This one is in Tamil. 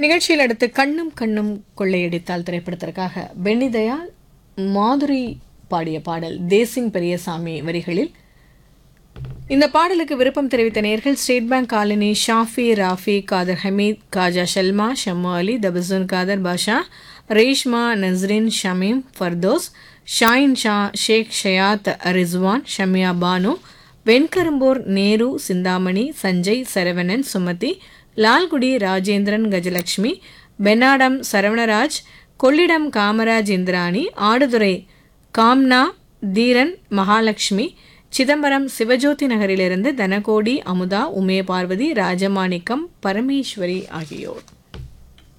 நிகழ்ச்சியில் அடுத்து கண்ணும் கண்ணும் கொள்ளையடித்தால் திரைப்படத்திற்காக பென்னி தயாள் மாதுரி பாடிய பாடல் தேசிங் பெரியசாமி வரிகளில் இந்த பாடலுக்கு விருப்பம் தெரிவித்த நேர்கள் state bank colony Shafi Rafi Khader Hameed Khaja Salma Shammu Ali Tabassum Khader Basha Reshma Nasrin Shameem Firdous Shahin Shah Sheikh Shayath Rizwan Shamiya Banu Venkarumbur Nehru Chintamani Sanjay Saravanan Sumathi Lalgudi Rajendran Gajalakshmi Pennadam Saravanaraj Kollidam Kamaraj Indirani Aduthurai Kamna Dheeran Mahalakshmi Chidambaram Sivajothi நகரிலிருந்து தனகோடி அமுதா உமே பார்வதி ராஜமாணிக்கம் பரமேஸ்வரி ஆகியோர்